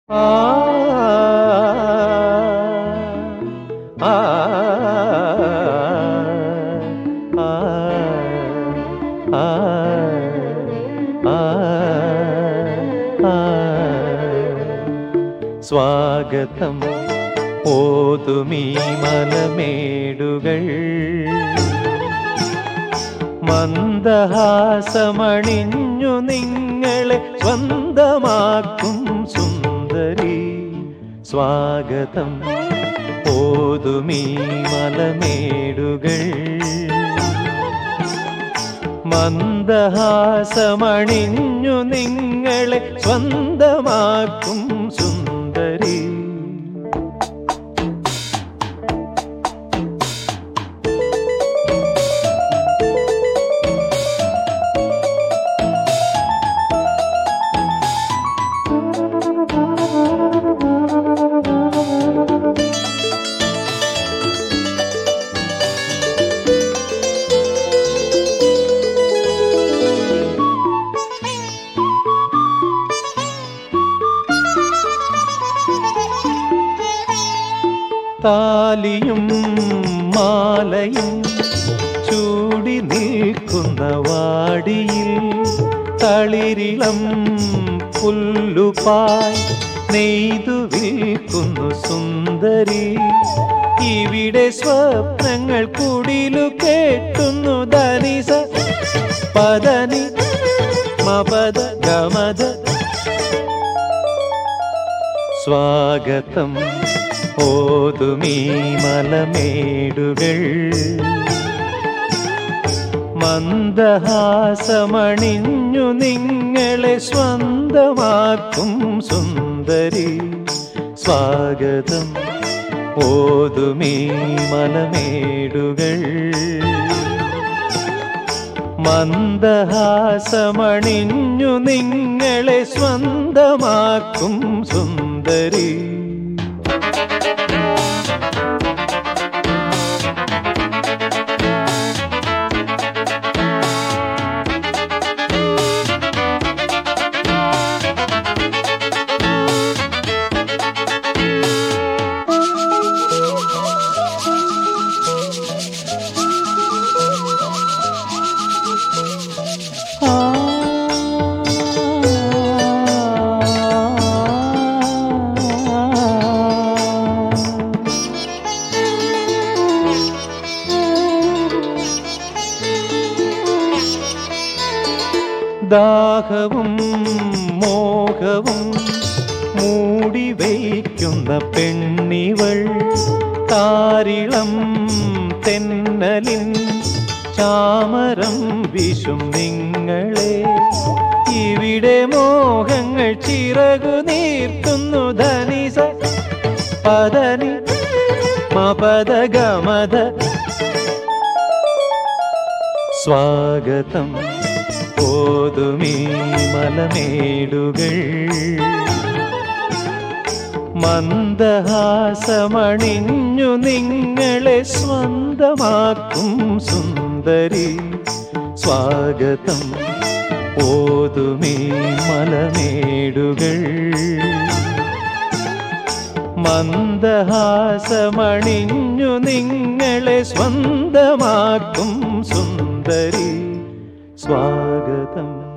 ആ ആ ആ ആ ആ സ്വാഗതം ഓതുമീ മലമേടുകൾ മന്ദഹാസമണിഞ്ഞു നിങ്ങളെ സ്വന്തമാക്കും സുന്ദരി സ്വാഗതം ഓതുമീ മലമേടുകൾ മന്ദഹാസമണിഞ്ഞു നിങ്ങളെ സ്വന്തമാക്കും സുന്ദരി താലിയും മാലയും ചൂടി നിൽക്കുന്ന വാടിയിൽ തളിരിളം പുല്ലുപായി നെയ്തു വിൽക്കുന്നു സുന്ദരി ഇവിടെ സ്വപ്നങ്ങൾ കുടിലു കേട്ടുന്നു ധനിസ പദനി മപദ ഗമത സ്വാഗതം ഓതുമീ മലമേടുകൾ മന്ദഹാസമണിഞ്ഞു നിങ്ങളെ സ്വന്തമാക്കും സുന്ദരി സ്വാഗതം ഓതുമീ മലമേടുകൾ മന്ദഹാസമണിഞ്ഞു നിങ്ങളെ സ്വന്തമാക്കും സുന്ദരി ദാഹവും മോഹവും മൂടി വയ്ക്കുന്ന പെണ്ണിവൾ താരിളം തെന്നലിൻ ചാമരം വിഷും നിങ്ങളെ ഇവിടെ മോഹങ്ങൾ ചിറകു നീർത്തുന്നു ധനിസ പദനി മപദ ഗമത സ്വാഗതം ഓതുമീ മലമേടുകൾ മന്ദഹാസമണിഞ്ഞു നിങ്ങളെ സ്വന്തമാക്കും സുന്ദരി സ്വാഗതം ഓതുമീ മലമേടുകൾ മന്ദഹാസമണിഞ്ഞു നിങ്ങളെ സ്വന്തമാക്കും സുന്ദരി സ്വാഗതം